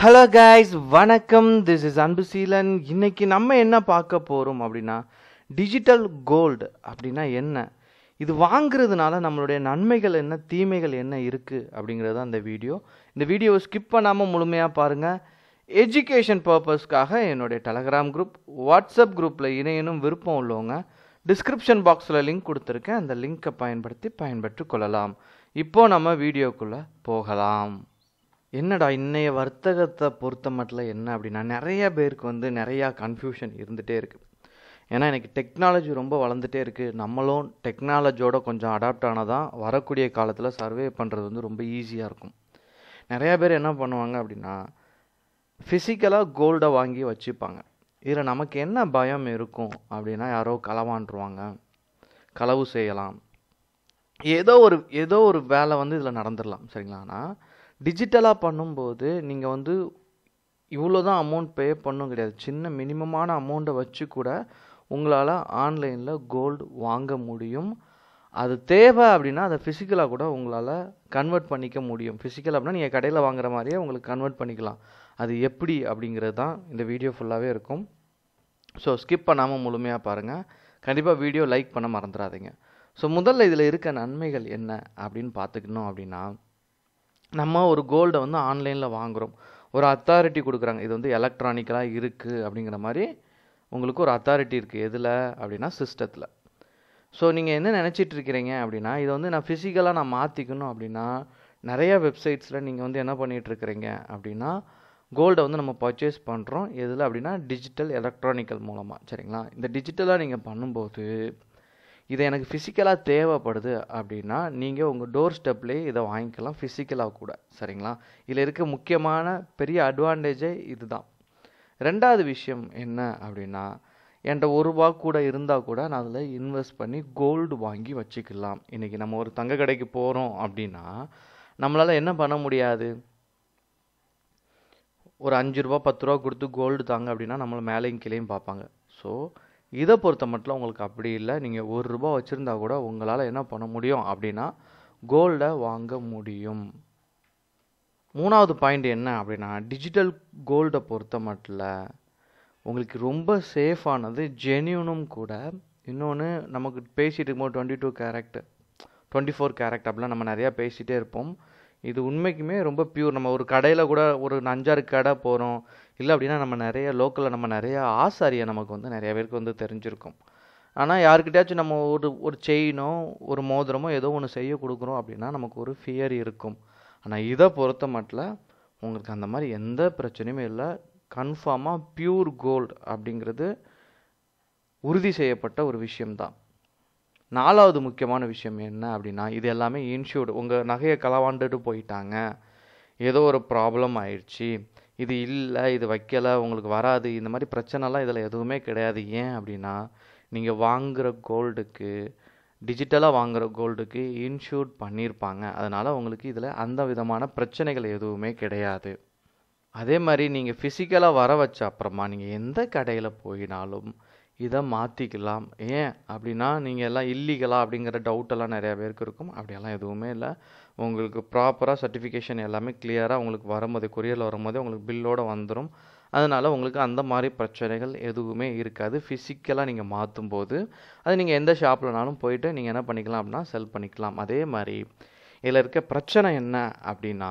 hello guys வணக்கம் this is Anbuseelan இன்னைக்கு நம்ம என்ன பார்க்க போகிறோம் அப்படின்னா டிஜிட்டல் கோல்டு அப்படின்னா என்ன இது வாங்குறதுனால நம்மளுடைய நன்மைகள் என்ன தீமைகள் என்ன இருக்குது அப்படிங்கிறது அந்த வீடியோ இந்த வீடியோவை ஸ்கிப் பண்ணாமல் முழுமையாக பாருங்கள் எஜுகேஷன் பர்பஸ்க்காக என்னுடைய டெலகிராம் குரூப் வாட்ஸ்அப் குரூப்பில் இணையனும் விருப்பம் உள்ளவங்க டிஸ்கிரிப்ஷன் பாக்ஸில் லிங்க் கொடுத்துருக்கேன் அந்த லிங்கை பயன்படுத்தி பயன்பெற்று கொள்ளலாம் இப்போ நம்ம வீடியோக்குள்ளே போகலாம் என்னடா இன்னைய வர்த்தகத்தை பொறுத்த மட்டும் என்ன அப்படின்னா நிறைய பேருக்கு வந்து நிறையா கன்ஃபியூஷன் இருந்துகிட்டே இருக்குது ஏன்னா எனக்கு டெக்னாலஜி ரொம்ப வளர்ந்துட்டே இருக்குது நம்மளும் டெக்னாலஜியோட கொஞ்சம் அடாப்ட் ஆனால் தான் வரக்கூடிய காலத்தில் சர்வே பண்ணுறது வந்து ரொம்ப ஈஸியாக இருக்கும் நிறையா பேர் என்ன பண்ணுவாங்க அப்படின்னா ஃபிசிக்கலாக கோல்டை வாங்கி வச்சுப்பாங்க இதில் நமக்கு என்ன பயம் இருக்கும் அப்படின்னா யாரோ களவாண்டுருவாங்க களவு செய்யலாம் ஏதோ ஒரு ஏதோ ஒரு வேலை வந்து இதில் நடந்துடலாம் சரிங்களா ஆனால் டிஜிட்டலாக பண்ணும்போது நீங்கள் வந்து இவ்வளோ தான் அமௌண்ட் பே பண்ணும் கிடையாது சின்ன மினிமமான அமௌண்ட்டை வச்சு கூட உங்களால் ஆன்லைனில் கோல்டு வாங்க முடியும் அது தேவை அப்படின்னா அதை ஃபிசிக்கலாக கூட உங்களால் கன்வெர்ட் பண்ணிக்க முடியும் ஃபிசிக்கல் அப்படின்னா நீங்கள் கடையில் வாங்குற மாதிரியே உங்களுக்கு கன்வெர்ட் பண்ணிக்கலாம் அது எப்படி அப்படிங்கிறது தான் இந்த வீடியோ ஃபுல்லாகவே இருக்கும் ஸோ ஸ்கிப் பண்ணாமல் முழுமையாக பாருங்கள் கண்டிப்பாக வீடியோ லைக் பண்ண மறந்துடாதீங்க ஸோ முதல்ல இதில் இருக்க நன்மைகள் என்ன அப்படின்னு பார்த்துக்கணும் அப்படின்னா நம்ம ஒரு கோல்டை வந்து ஆன்லைனில் வாங்குகிறோம் ஒரு அத்தாரிட்டி கொடுக்குறாங்க இது வந்து எலக்ட்ரானிக்கலாக இருக்குது அப்படிங்கிற மாதிரி உங்களுக்கு ஒரு அத்தாரிட்டி இருக்குது எதில் அப்படின்னா சிஸ்டத்தில் ஸோ நீங்கள் என்ன நினச்சிட்டு இருக்கிறீங்க அப்படின்னா இதை வந்து நான் ஃபிசிக்கலாக நான் மாற்றிக்கணும் அப்படின்னா நிறைய வெப்சைட்ஸில் நீங்கள் வந்து என்ன பண்ணிகிட்டு இருக்கிறீங்க அப்படின்னா கோல்டை வந்து நம்ம பர்ச்சேஸ் பண்ணுறோம் எதில் அப்படின்னா டிஜிட்டல் எலக்ட்ரானிக்கல் மூலமாக சரிங்களா இந்த டிஜிட்டலாக நீங்கள் பண்ணும்போது இது எனக்கு ஃபிசிக்கலாக தேவைப்படுது அப்படின்னா நீங்கள் உங்கள் டோர் ஸ்டெப்லேயே இதை வாங்கிக்கலாம் ஃபிசிக்கலாக கூட சரிங்களா இதில் இருக்க முக்கியமான பெரிய அட்வான்டேஜே இதுதான் ரெண்டாவது விஷயம் என்ன அப்படின்னா என்கிட்ட ஒரு ரூபா கூட இருந்தால் கூட நான் அதில் இன்வெஸ்ட் பண்ணி கோல்டு வாங்கி வச்சுக்கலாம் இன்றைக்கி நம்ம ஒரு தங்க கடைக்கு போகிறோம் அப்படின்னா நம்மளால் என்ன பண்ண முடியாது ஒரு அஞ்சு ரூபா பத்து ரூபா கொடுத்து கோல்டு தாங்க அப்படின்னா நம்மளை மேலேயும் கீழேயும் பார்ப்பாங்க ஸோ இதை பொறுத்த மட்டும் உங்களுக்கு அப்படி இல்லை நீங்கள் ஒரு ரூபா வச்சுருந்தா கூட உங்களால் என்ன பண்ண முடியும் அப்படின்னா கோல்டை வாங்க முடியும் மூணாவது பாயிண்ட் என்ன அப்படின்னா டிஜிட்டல் கோல்டை பொறுத்த மட்டும் உங்களுக்கு ரொம்ப சேஃபானது ஜென்யூனும் கூட இன்னொன்று நமக்கு பேசிகிட்டு இருக்கும்போது twenty two carat twenty four carat அப்படிலாம் நம்ம நிறையா பேசிகிட்டே இருப்போம் இது உண்மைக்குமே ரொம்ப பியூர் நம்ம ஒரு கடையில் கூட ஒரு அஞ்சாறு கடை போகிறோம் இல்லை அப்படின்னா நம்ம நிறைய லோக்கலில் நம்ம நிறைய ஆசாரியை நமக்கு வந்து நிறைய பேருக்கு வந்து தெரிஞ்சிருக்கும் ஆனால் யாருக்கிட்டயாச்சும் நம்ம ஒரு ஒரு செயினோ ஒரு மோதிரமோ ஏதோ ஒன்று செய்ய கொடுக்குறோம் அப்படின்னா நமக்கு ஒரு ஃபியர் இருக்கும் ஆனால் இதை பொறுத்த மட்டும் உங்களுக்கு அந்த மாதிரி எந்த பிரச்சனையுமே இல்லை கன்ஃபார்மாக பியூர் கோல்டு அப்படிங்கிறது உறுதி செய்யப்பட்ட ஒரு விஷயம்தான் நாலாவது முக்கியமான விஷயம் என்ன அப்படின்னா இது எல்லாமே இன்ஷூர்டு உங்கள் நகையை களவாண்டுட்டு போயிட்டாங்க ஏதோ ஒரு ப்ராப்ளம் ஆயிடுச்சு இது இல்லை இது வைக்கலை உங்களுக்கு வராது இந்த மாதிரி பிரச்சனைலாம் இதில் எதுவுமே கிடையாது ஏன் அப்படின்னா நீங்கள் வாங்குகிற கோல்டுக்கு டிஜிட்டலாக வாங்குகிற கோல்டுக்கு இன்ஷூர்ட் பண்ணியிருப்பாங்க அதனால் உங்களுக்கு இதில் அந்த விதமான பிரச்சனைகள் எதுவுமே கிடையாது அதே மாதிரி நீங்கள் ஃபிசிக்கலாக வர வச்ச அப்புறமா நீங்கள் எந்த கடையில் போயினாலும் இதை மாற்றிக்கலாம் ஏன் அப்படின்னா நீங்கள் எல்லாம் இல்லீகலா அப்படிங்கிற டவுட்டெல்லாம் நிறையா பேருக்கு இருக்கும் அப்படியெல்லாம் எதுவுமே இல்லை உங்களுக்கு ப்ராப்பராக சர்டிஃபிகேஷன் எல்லாமே கிளியராக உங்களுக்கு வரும்போது கொரியரில் வரும்போதே உங்களுக்கு பில்லோடு வந்துடும் அதனால் உங்களுக்கு அந்த மாதிரி பிரச்சனைகள் எதுவுமே இருக்காது ஃபிசிக்கலாக நீங்கள் மாற்றும் போது அது நீங்கள் எந்த ஷாப்லனாலும் போயிட்டு நீங்கள் என்ன பண்ணிக்கலாம் அப்படின்னா செல் பண்ணிக்கலாம் அதே மாதிரி இதில் இருக்க பிரச்சனை என்ன அப்படின்னா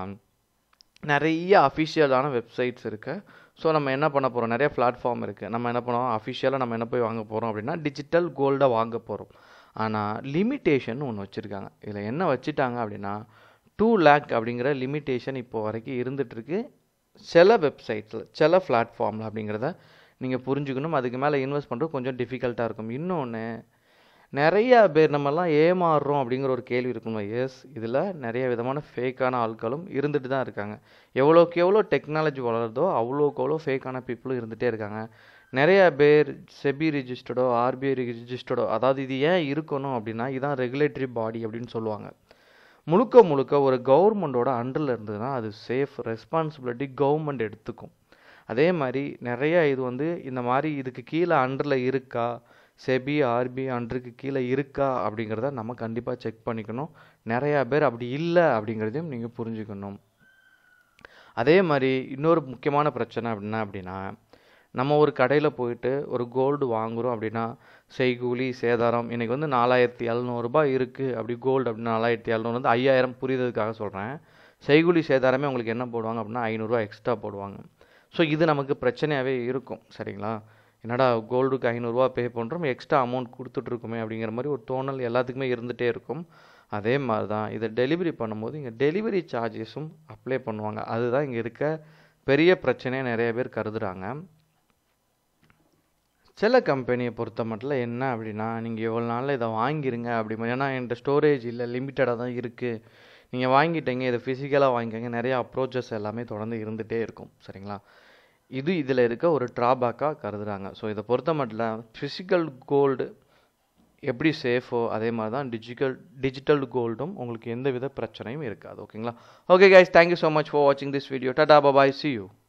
நிறைய அஃபிஷியலான வெப்சைட்ஸ் இருக்குது ஸோ நம்ம என்ன பண்ண போகிறோம் நிறைய பிளாட்ஃபார்ம் இருக்குது நம்ம என்ன பண்ணுவோம் அஃபிஷியலாக நம்ம என்ன போய் வாங்க போகிறோம் அப்படின்னா டிஜிட்டல் கோல்டை வாங்க போகிறோம் ஆனால் லிமிட்டேஷன் ஒன்று வச்சுருக்காங்க இதில் என்ன வச்சுட்டாங்க அப்படின்னா டூ லேக் அப்படிங்கிற லிமிட்டேஷன் இப்போ வரைக்கும் இருந்துகிட்ருக்கு சில வெப்சைட்ஸில் சில பிளாட்ஃபார்மில் அப்படிங்கிறத நீங்கள் புரிஞ்சுக்கணும் அதுக்கு மேலே இன்வெஸ்ட் பண்ணுறது கொஞ்சம் டிஃபிகல்ட்டாக இருக்கும் இன்னொன்று நிறையா பேர் நம்மலாம் ஏமாறுறோம் அப்படிங்கிற ஒரு கேள்வி இருக்கணும் எஸ் இதில் நிறைய விதமான ஃபேக்கான ஆட்களும் இருந்துட்டு தான் இருக்காங்க எவ்வளோக்கு எவ்வளோ டெக்னாலஜி வளருதோ அவ்வளோக்கு அவ்வளோ ஃபேக்கான பீப்புளும் இருந்துகிட்டே இருக்காங்க நிறைய பேர் செபி ரிஜிஸ்டர்டோ ஆர்பிஐ ரிஜிஸ்டர்டோ அதாவது இது ஏன் இருக்கணும் அப்படின்னா இதுதான் ரெகுலேட்டரி பாடி அப்படின்னு சொல்லுவாங்க முழுக்க முழுக்க ஒரு கவர்மெண்ட்டோட அண்டரில் இருந்ததுன்னா அது சேஃப் ரெஸ்பான்சிபிலிட்டி கவர்மெண்ட் எடுத்துக்கும் அதே மாதிரி நிறைய இது வந்து இந்த மாதிரி இதுக்கு கீழே அண்டரில் இருக்கா செபி ஆர்பிஐ அண்டருக்கு கீழே இருக்கா அப்படிங்கிறத நம்ம கண்டிப்பாக செக் பண்ணிக்கணும் நிறையா பேர் அப்படி இல்லை அப்படிங்கிறதையும் நீங்கள் புரிஞ்சுக்கணும் அதே மாதிரி இன்னொரு முக்கியமான பிரச்சனை அப்படின்னா அப்படின்னா நம்ம ஒரு கடையில் போயிட்டு ஒரு கோல்டு வாங்குகிறோம் அப்படின்னா செய்கூலி சேதாரம் இன்றைக்கி வந்து நாலாயிரத்தி எழுநூறுபா இருக்குது அப்படி கோல்டு அப்படின்னா நாலாயிரத்தி எழுநூறு வந்து ஐயாயிரம் புரியுறதுக்காக சொல்கிறேன் செய்கூலி சேதாரமே உங்களுக்கு என்ன போடுவாங்க அப்படின்னா ஐநூறுரூவா எக்ஸ்ட்ரா போடுவாங்க ஸோ இது நமக்கு பிரச்சனையாகவே இருக்கும் சரிங்களா என்னடா கோல்டுக்கு ஐநூறுரூவா பே பண்ணுறோம் எக்ஸ்ட்ரா அமௌண்ட் கொடுத்துட்ருக்குமே அப்படிங்கிற மாதிரி ஒரு தோணல் எல்லாத்துக்குமே இருந்துகிட்டே இருக்கும் அதே மாதிரி தான் இதை டெலிவரி பண்ணும்போது இங்கே டெலிவரி சார்ஜஸும் அப்ளை பண்ணுவாங்க அதுதான் இங்கே இருக்க பெரிய பிரச்சனையை நிறைய பேர் கருதுகிறாங்க சில கம்பெனியை பொறுத்த மட்டும் என்ன அப்படின்னா நீங்கள் எவ்வளோ நாளில் இதை வாங்கிருங்க அப்படி மாதிரி ஏன்னா என்கிட்ட ஸ்டோரேஜ் இல்லை லிமிட்டடாக தான் இருக்குது நீங்கள் வாங்கிட்டீங்க இதை ஃபிசிக்கலாக வாங்கிக்கோங்க நிறைய அப்ரோச்சஸ் எல்லாமே தொடர்ந்து இருந்துகிட்டே இருக்கும் சரிங்களா இது இதில் இருக்க ஒரு ட்ராபேக்காக கருதுகிறாங்க ஸோ இதை பொறுத்த மட்டும் ஃபிசிக்கல் கோல்டு எப்படி சேஃபோ அதே மாதிரி தான் டிஜிட்டல் டிஜிட்டல் கோல்டும் உங்களுக்கு எந்த வித பிரச்சனையும் இருக்காது ஓகேங்களா okay guys thank you so much for வாட்சிங் this video tata bye see you